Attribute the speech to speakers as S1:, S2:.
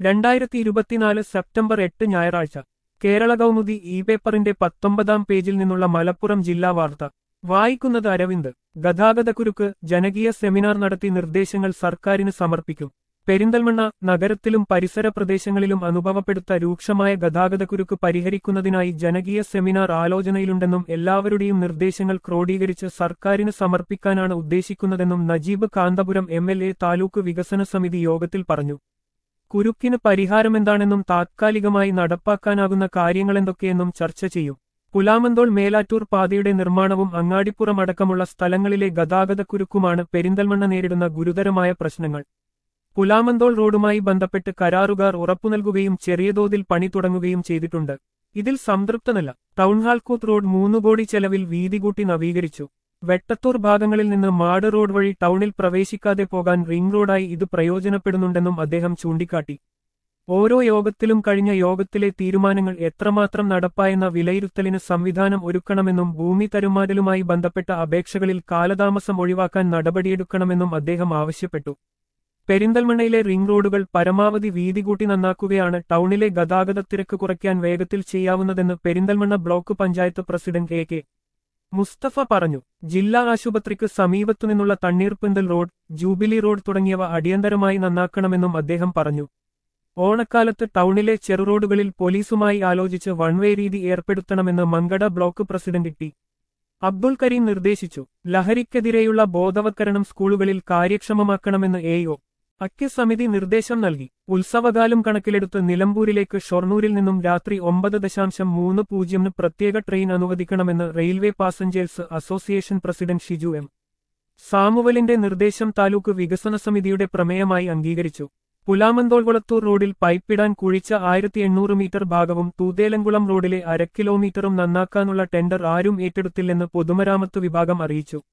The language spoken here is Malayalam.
S1: രണ്ടായിരത്തി ഇരുപത്തിനാല് സെപ്റ്റംബർ എട്ട് ഞായറാഴ്ച കേരള കൗമുദി ഇ പേപ്പറിന്റെ പത്തൊമ്പതാം പേജിൽ നിന്നുള്ള മലപ്പുറം ജില്ലാ വാർത്ത വായിക്കുന്നത് അരവിന്ദ് ഗതാഗതക്കുരുക്ക് ജനകീയ സെമിനാർ നടത്തി നിർദ്ദേശങ്ങൾ സർക്കാരിന് സമർപ്പിക്കും പെരിന്തൽമണ്ണ നഗരത്തിലും പരിസര പ്രദേശങ്ങളിലും അനുഭവപ്പെടുത്ത രൂക്ഷമായ ഗതാഗതക്കുരുക്ക് പരിഹരിക്കുന്നതിനായി ജനകീയ സെമിനാർ ആലോചനയിലുണ്ടെന്നും എല്ലാവരുടെയും നിർദ്ദേശങ്ങൾ ക്രോഡീകരിച്ച് സർക്കാരിന് സമർപ്പിക്കാനാണ് ഉദ്ദേശിക്കുന്നതെന്നും Najeeb Kanthapuram M L A taluk വികസന സമിതി യോഗത്തിൽ പറഞ്ഞു കുരുക്കിന് പരിഹാരമെന്താണെന്നും താത്കാലികമായി നടപ്പാക്കാനാകുന്ന കാര്യങ്ങളെന്തൊക്കെയെന്നും ചർച്ച ചെയ്യും പുലാമന്തോൾ മേലാറ്റൂർ പാതയുടെ നിർമ്മാണവും അങ്ങാടിപ്പുറം അടക്കമുള്ള സ്ഥലങ്ങളിലെ ഗതാഗതക്കുരുക്കുമാണ് പെരിന്തൽമണ്ണ നേരിടുന്ന ഗുരുതരമായ പ്രശ്നങ്ങൾ പുലാമന്തോൾ റോഡുമായി ബന്ധപ്പെട്ട് കരാറുകാർ ഉറപ്പുനൽകുകയും ചെറിയ തോതിൽ പണി തുടങ്ങുകയും ചെയ്തിട്ടുണ്ട് ഇതിൽ സംതൃപ്തനല്ല ടൗൺഹാൾകൂത്ത് റോഡ് മൂന്നു കോടി ചെലവിൽ വീതി കൂട്ടി നവീകരിച്ചു വെട്ടത്തൂർ ഭാഗങ്ങളിൽ നിന്ന് മാട് റോഡ് വഴി ടൗണിൽ പ്രവേശിക്കാതെ പോകാൻ റിംഗ് റോഡായി ഇത് പ്രയോജനപ്പെടുന്നുണ്ടെന്നും അദ്ദേഹം ചൂണ്ടിക്കാട്ടി ഓരോ യോഗത്തിലും കഴിഞ്ഞ യോഗത്തിലെ തീരുമാനങ്ങൾ എത്രമാത്രം നടപ്പായെന്ന വിലയിരുത്തലിന് സംവിധാനം ഒരുക്കണമെന്നും ഭൂമി തരുമാറ്റലുമായി ബന്ധപ്പെട്ട അപേക്ഷകളിൽ കാലതാമസം ഒഴിവാക്കാൻ നടപടിയെടുക്കണമെന്നും അദ്ദേഹം ആവശ്യപ്പെട്ടു പെരിന്തൽമണ്ണയിലെ റിംഗ് റോഡുകൾ പരമാവധി വീതി കൂട്ടി നന്നാക്കുകയാണ് ടൗണിലെ ഗതാഗതത്തിരക്ക് കുറയ്ക്കാൻ വേഗത്തിൽ ചെയ്യാവുന്നതെന്ന് Perinthalmanna block panchayat president A K Musthafa പറഞ്ഞു ജില്ലാ ആശുപത്രിക്ക് സമീപത്തുനിന്നുള്ള തണ്ണീർപ്പന്തൽ റോഡ് ജൂബിലി റോഡ് തുടങ്ങിയവ അടിയന്തരമായി നന്നാക്കണമെന്നും അദ്ദേഹം പറഞ്ഞു ഓണക്കാലത്ത് ടൗണിലെ ചെറുറോഡുകളിൽ പോലീസുമായി ആലോചിച്ച് വൺവേ രീതി ഏർപ്പെടുത്തണമെന്ന് Mankada block president T Abdul Kareem നിർദ്ദേശിച്ചു ലഹരിക്കെതിരെയുള്ള ബോധവത്കരണം സ്കൂളുകളിൽ കാര്യക്ഷമമാക്കണമെന്ന് എഒ അക്യ സമിതി നിർദ്ദേശം നൽകി ഉത്സവകാലം കണക്കിലെടുത്ത് നിലമ്പൂരിലേക്ക് ഷൊർണൂരിൽ നിന്നും രാത്രി ഒമ്പത് ദശാംശം മൂന്ന് പൂജ്യമിന് പ്രത്യേക ട്രെയിൻ അനുവദിക്കണമെന്ന് railway passengers association president Shiju M സാമുവലിന്റെ നിർദ്ദേശം താലൂക്ക് വികസന സമിതിയുടെ പ്രമേയമായി അംഗീകരിച്ചു പുലാമന്തോൾകുളത്തൂർ റോഡിൽ പൈപ്പിടാൻ കുഴിച്ച ആയിരത്തി എണ്ണൂറ് മീറ്റർ ഭാഗവും തൂതേലംകുളം റോഡിലെ അര കിലോമീറ്ററും നന്നാക്കാനുള്ള ടെൻഡർ ആരും ഏറ്റെടുത്തില്ലെന്ന് പൊതുമരാമത്ത് വിഭാഗം അറിയിച്ചു